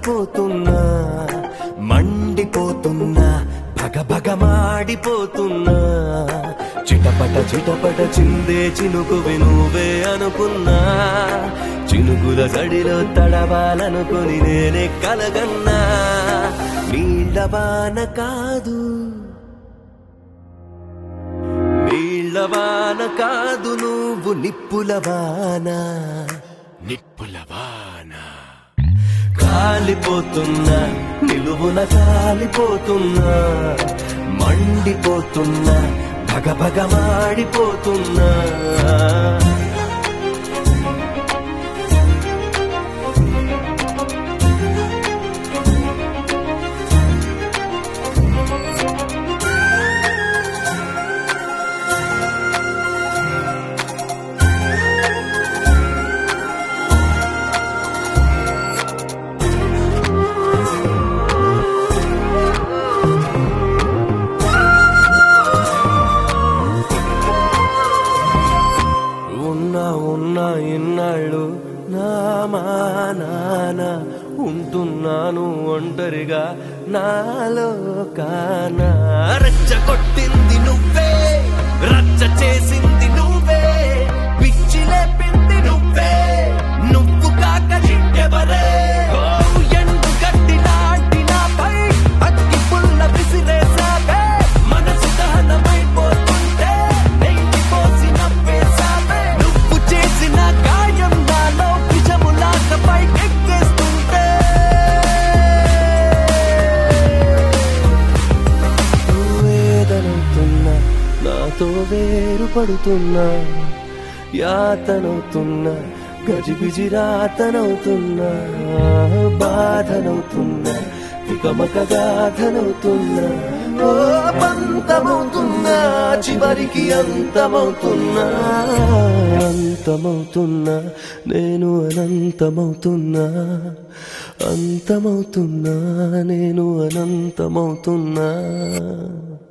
కాలిపోతున్నా మండిపోతున్నా భగ భగ మాడిపోతున్నా చిటపట చిటపట చిందే చినుకు వినువే అనుకున్నా చినుకుల సడిలో తడవాలనుకొని నేనే కలగన్నా నీళ్ళవాన కాదు నీళ్ళవాన కాదు నువ్వు నిప్పులవాన నిప్పులవాన కాలిపోతున్నా నిలువున కాలిపోతున్నా మండిపోతున్నా భగ భగ మాడిపోతున్నా ఉన్నా ఉన్నా ఇన్నాళ్ళు నా మా నాన్న ఉంటున్నాను ఒంటరిగా నాలో కానా రచ్చ కొట్టింది నువ్వే రచ్చ చేసింది నువ్వే పిచ్చి లేపింది నువ్వే నువ్వు కాక ఇంకెవరే ఓ, ఎండు గడ్డి లాంటి నాపై అగ్గి పుల్ల విసిరేసావే మనసు దహనమైపోతుంటే నెయ్యి పోసి నవ్వేసావే నువ్వు చేసిన గాయం నాలో నిజములాగా పైకెక్కేస్తుంటే వేదనవుతున్నా నాతో వేరు పడుతున్నా యాతనవుతున్నా గజిబిజి రాతనవుతున్నా బాధనవుతున్నా తికమక గాథనవుతున్నా ఓ పంతమవుతున్నా చివరికి అంతమవుతున్నా అంతమవుతున్నా నేను అనంతమవుతున్నా అంతమవుతున్నా నేను అనంతమవుతున్నా